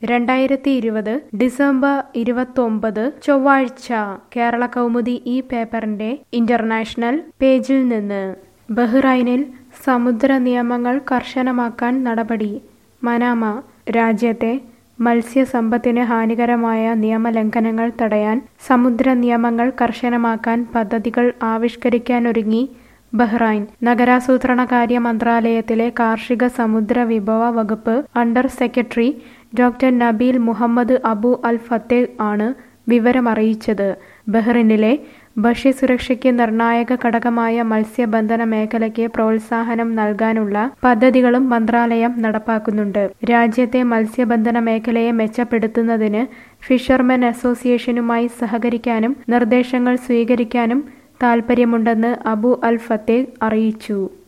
രണ്ടായിരത്തി ഇരുപത് ഡിസംബർ ഇരുപത്തൊമ്പത് ചൊവ്വാഴ്ച കേരള കൗമുദി ഈ പേപ്പറിന്റെ ഇന്റർനാഷണൽ പേജിൽ നിന്ന് ബഹ്റൈനിൽ സമുദ്ര നിയമങ്ങൾ കർശനമാക്കാൻ നടപടി മനാമ രാജ്യത്തെ മത്സ്യസമ്പത്തിന് ഹാനികരമായ നിയമലംഘനങ്ങൾ തടയാൻ സമുദ്ര നിയമങ്ങൾ കർശനമാക്കാൻ പദ്ധതികൾ ആവിഷ്കരിക്കാനൊരുങ്ങി ബഹ്റൈൻ നഗരാസൂത്രണകാര്യ മന്ത്രാലയത്തിലെ കാർഷിക സമുദ്ര വിഭവ വകുപ്പ് under secretary doctor Nabeel Muhammad Abu Al Fateh ആണ് വിവരമറിയിച്ചത് ബഹ്റിനിലെ ഭക്ഷ്യസുരക്ഷയ്ക്ക് നിർണായക ഘടകമായ മത്സ്യബന്ധന മേഖലയ്ക്ക് പ്രോത്സാഹനം നൽകാനുള്ള പദ്ധതികളും മന്ത്രാലയം നടപ്പാക്കുന്നുണ്ട് രാജ്യത്തെ മത്സ്യബന്ധന മേഖലയെ മെച്ചപ്പെടുത്തുന്നതിന് ഫിഷർമെൻ അസോസിയേഷനുമായി സഹകരിക്കാനും നിർദ്ദേശങ്ങൾ സ്വീകരിക്കാനും താൽപ്പര്യമുണ്ടെന്ന് അബു അൽ ഫത്തേഹ് അറിയിച്ചു